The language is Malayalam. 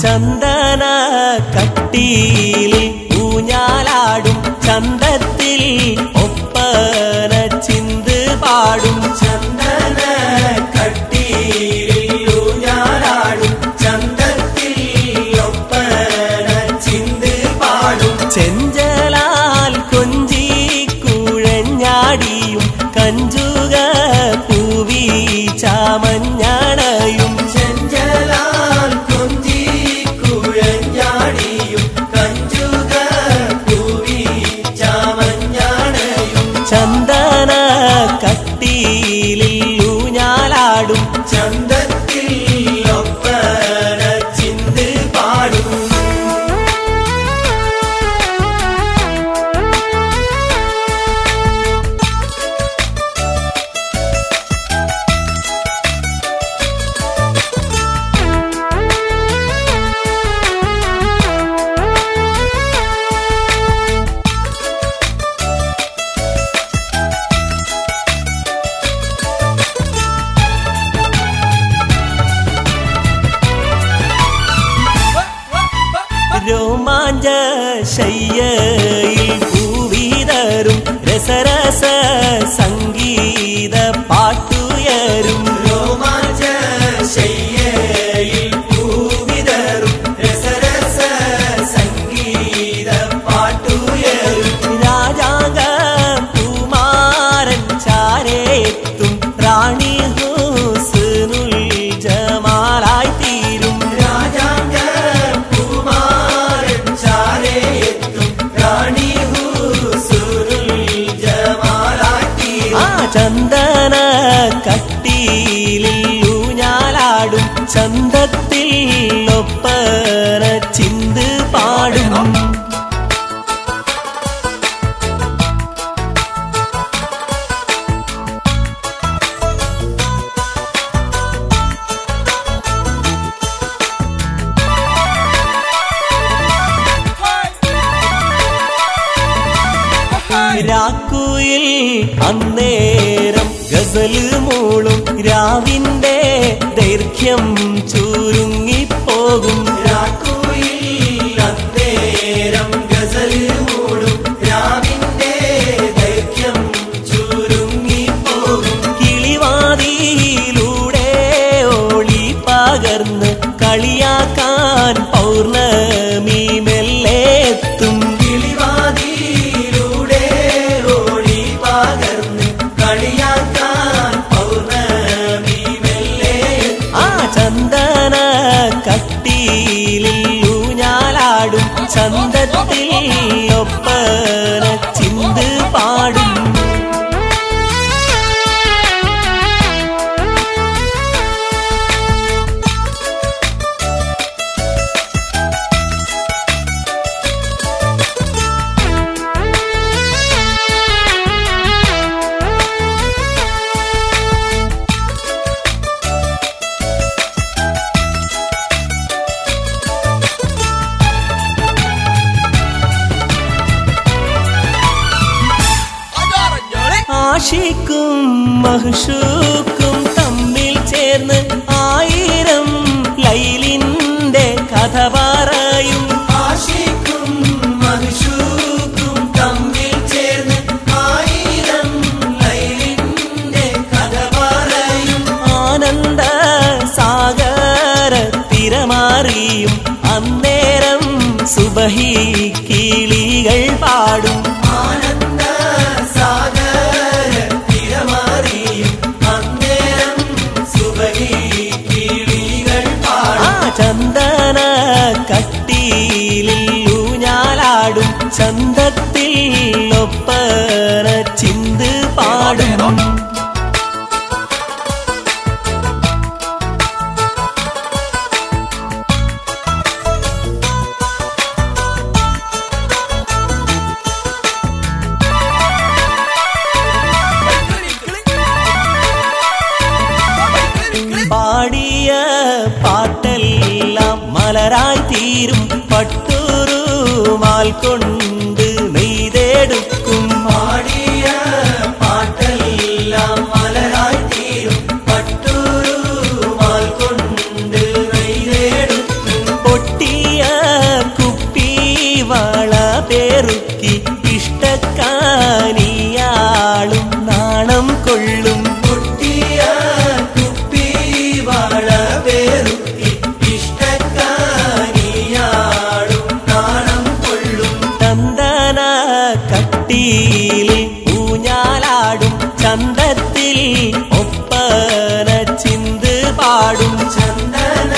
ചന്ദന കട്ടിയിൽ ഊഞ്ഞാലാടും ചന്തത്തിൽ ഒപ്പന ചിന്ത് പാടും ചന്ദന കട്ടിയിൽ ഊഞ്ഞാലാടും ചന്തത്തിൽ ഒപ്പന ചിന്ത് പാടും ചെഞ്ചലാൽ കൊഞ്ചി കുഴഞ്ഞാടിയും കഞ്ചുക പൂവി ചാമഞ്ഞാണയും ചെഞ്ചലാൽ കൊഞ്ചി കുഴഞ്ഞാടിയും കഞ്ചുക പൂവി ചാമഞ്ഞാണയും ചന്ദന കട്ടിയിൽ ഊഞ്ഞാലാടും ചന്തത്തിൽ ഒപ്പന ചിന്ത് പാടും രോമാഞ്ച ശയ്യയിൽ പൂവിതരും രസരസ സംഗീത പാട്ടുയരും രോമാഞ്ച ശയ്യയിൽ പൂവിതരും രസരസ സംഗീത പാട്ടുയരും രാജാംഗ കുമാരൻ ചാരേത്തും റാണി ഹൂസ്നുൽ ജമാലായി തീരും രാജാംഗ കുമാരൻ ചാരേത്തും റാണി ഹൂസ്നുൽ ജമാലായി തീരും ആ ചന്ദന കട്ടിയിൽ ഊഞ്ഞാലാടും ചന്തത്തിൽ ഒപ്പന ചിന്ത് പാടും രാക്കുയിൽ അന്നേരം ഗസല് മൂളും രാവിന്റെ ദൈർഘ്യം ചുരുങ്ങിപ്പോകും രാക്കുയിൽ അന്നേരം ഗസല് മൂളും രാവിന്റെ ദൈർഘ്യം ചുരുങ്ങിപ്പോകും കിളിവാതിയിലൂടെ ഓളി പകർന്ന് കളിയാക്കാൻ പൗർണമി മെല്ലെത്തും കിളിവാതിയിലൂടെ ഓളി പകർന്ന് കളിയാക്കാൻ പൗർണമി മെല്ലെ ആ ചന്ദന കട്ടിയിൽ ഊഞ്ഞാലാടും ചന്തത്തിൽ ഒപ്പന ചിന്ത് പാടും ആഷിക്കും മഹ്ഷൂക്കും തമ്മിൽ ചേർന്ന് ആയിരം ലൈലിന്റെ കഥ പറയും ആഷിക്കും മഹ്ഷൂക്കും തമ്മിൽ ചേർന്ന് ആയിരം ലൈലിന്റെ കഥ പറയും ആനന്ദ സാഗര തിരമാറിയും അന്നേരം സുബഹി കിളികൾ പാടും ആനന്ദ സാഗര തിരമാറിയും അന്നേരം സുബഹി കിളികൾ പാടും ആ ചന്ദന കട്ടിയിൽ ഊഞ്ഞാലാടും ചന്തത്തിൽ ഒപ്പന ചിന്ത് പാടും പാടിയ പാട്ടെല്ലാം മലരായി തീരും പട്ടൂറുമാൽ കൊണ്ട് നെയ്തെടുക്കും പാടിയ പാട്ടെല്ലാം മലരായി തീരും പട്ടൂറുമാൽ കൊണ്ട് നെയ്തെടുക്കും പൊട്ടി ഇഷ്ടക്കാനിയാളും നാണം കൊള്ളും കുട്ടിയ കുപ്പി വള വേറുത്തി ഇഷ്ടക്കാരിയാടും നാണം കൊള്ളും ചന്ദന കട്ടിയിൽ ഊഞ്ഞാലാടും ചന്തത്തിൽ ഒപ്പന ചിന്ത് പാടും ചന്ദന